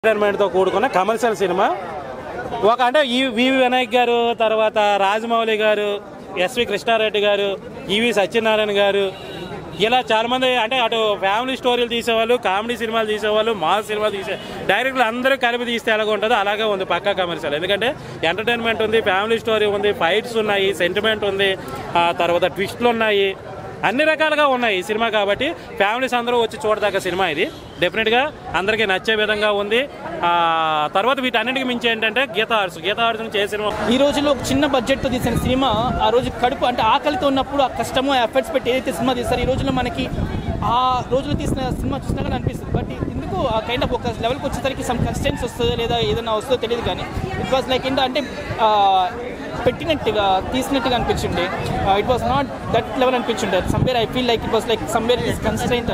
ఎంటర్టైన్మెంట్తో కూడుకున్న commercial cinema ఒక అంటే ఈ వివి వినాయక్ గారు తర్వాత రాజమౌళి గారు ఎస్వి కృష్ణారెడ్డి గారు ఈవి సత్యనారాయణ గారు ఇలా చాలా మంది అంటే అటు ఫ్యామిలీ స్టోరీలు తీసేవాళ్ళు కామెడీ సినిమాలు తీసేవాళ్ళు మాస్ సినిమాలు తీసే డైరెక్ట్లు అందరూ కలిపి తీస్తే ఎలాగ ఉంటుందో అలాగే ఉంది పక్కా కమర్షియల్ ఎందుకంటే ఎంటర్టైన్మెంట్ ఉంది ఫ్యామిలీ స్టోరీ ఉంది ఫైట్స్ ఉన్నాయి సెంటిమెంట్ ఉంది ఆ తర్వాత ట్విస్ట్లు ఉన్నాయి అన్ని రకాలుగా ఉన్నాయి ఈ సినిమా కాబట్టి ఫ్యామిలీస్ అందరూ వచ్చి చూడదగ్గ సినిమా ఇది డెఫినెట్గా అందరికీ నచ్చే విధంగా ఉంది ఆ తర్వాత వీటన్నిటికి మించి ఏంటంటే గీతా ఆర్ట్స్ గీతా ఆర్ట్స్ చేసే సినిమా ఈ రోజులో ఒక చిన్న బడ్జెట్తో తీసిన సినిమా ఆ రోజు కడుపు అంటే ఆకలితో ఉన్నప్పుడు ఆ కష్టము ఎఫర్ట్స్ పెట్టి ఏదైతే సినిమా తీస్తారో ఈ రోజులో మనకి ఆ రోజులో తీసిన సినిమా చూసినా కానీ అనిపిస్తుంది బట్ ఎందుకు ఆ కైండ్ ఆఫ్ ఒక లెవెల్కి వచ్చేసరికి సమ్ కన్స్టెన్స్ వస్తుందో లేదా ఏదైనా వస్తుందో తెలియదు కానీ ఇట్ వాస్ లైక్ ఏంటంటే ఆ, పెట్టినట్టుగా తీసినట్టుగా అనిపించింది it was not that level అనిపించిండే somewhere I feel like it was like somewhere is constant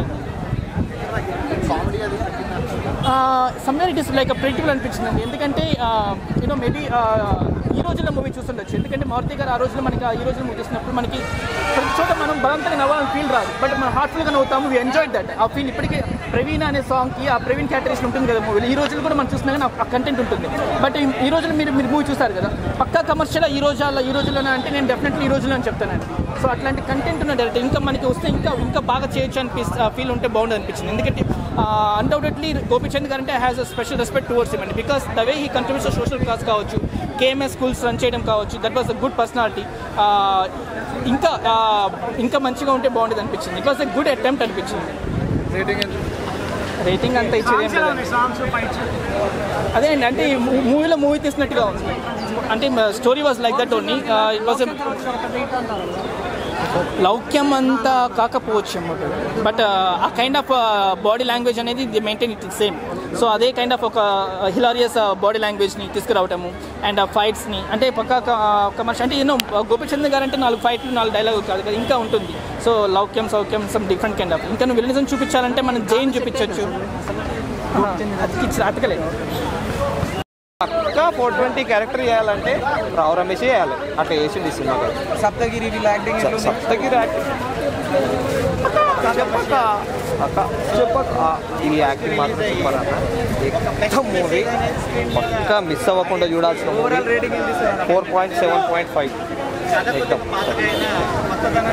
somewhere it is like predictable అనిపించింది ఎందుకంటే యూనో మేబీ ఈ రోజుల్లో మూవీ చూస్తుండొచ్చు ఎందుకంటే మారుతి గారు ఆ రోజుల్లో మనకి ఆ ఈ రోజుల్లో మూవీ చూసినప్పుడు మనకి ప్రతి చోట మనం బలంతంగా నవ్వాలని ఫీల్ రాదు బట్ మనం హార్ట్ఫుల్గా నవ్వుతాము వీ ఎంజాయ్ దట్ ఆ ఫీల్ ఇప్పటికే ప్రవీణ్ అనే సాంగ్కి ఆ ప్రవీణ్ క్యాటరేషన్ ఉంటుంది కదా మూవీలో ఈ రోజుల్లో కూడా మనం చూసినా కానీ ఆ కంటెంట్ ఉంటుంది బట్ ఈ- ఈ రోజుల్లో మీరు మీరు మూవీ చూస్తారు కదా పక్కా కమర్షియల్ ఈ రోజుల్లో ఈ రోజుల్లోనే అంటే నేను డెఫినెట్లీ ఈ రోజుల్లో అని చెప్తానండి సో అట్లాంటి కంటెంట్ ఉన్న డైరెక్ట్ ఇంకా మనకి వస్తే ఇంకా ఇంకా బాగా చేయొచ్చు అనిపిస్తే ఫీల్ ఉంటే బాగుండదు అనిపించింది ఎందుకంటే అన్డౌటెడ్లీ గోపిచంద్ గారు అంటే has a special respect towards him అండి because the way he contributes social cause కావచ్చు కేఎంఎస్ స్కూల్స్ రన్ చేయడం కావచ్చు that was a good personality ఇంకా ah, ఇంకా మంచిగా ఉంటే బాగుండేది అనిపించింది it was a good attempt అనిపించింది రేటింగ్ అంతా ఇచ్చేది ఏం లేదండి. అదే అండి అంటే మూవీలో మూవీ తీసినట్టుగా ఉంది అంటే story was like that only it was Loukyam అంతా కాకపోవచ్చు అన్నమాట బట్ ఆ కైండ్ ఆఫ్ బాడీ లాంగ్వేజ్ అనేది the maintain it same so అదే కైండ్ ఆఫ్ ఒక హిలారియస్ బాడీ లాంగ్వేజ్ని తీసుకురావటము అండ్ ఆ ఫైట్స్ని అంటే పక్క కమర్షియల్ అంటే ఎన్నో గోపిచంద్ గారు అంటే నాలుగు ఫైట్లు నాలుగు డైలాగ్ కాదు కదా ఇంకా ఉంటుంది so Loukyam Soukyam some different kind of ఇంకా నువ్వు విలనిజం చూపించాలంటే మనం జైన్ చూపించవచ్చు అతికిచ్చి అతకలేదు పక్కా ఫోర్ ట్వంటీ క్యారెక్టర్ చేయాలంటే రావు రమేష్ చేయాలి అట్లా చేసింది ఈ సినిమా సప్తగిరి వీళ్ళ యాక్టింగ్ ఎట్లుంది సప్తగిరి యాక్టింగ్ చెప్పక అక్క చెప్పక ఈ యాక్టింగ్ మాత్రం సూపర్ అన్న మూవీ పక్కా మిస్ అవ్వకుండా చూడాల్సిన మూవీ ఓవరాల్ రేటింగ్ ఎంత ఇస్తారు four point seven point five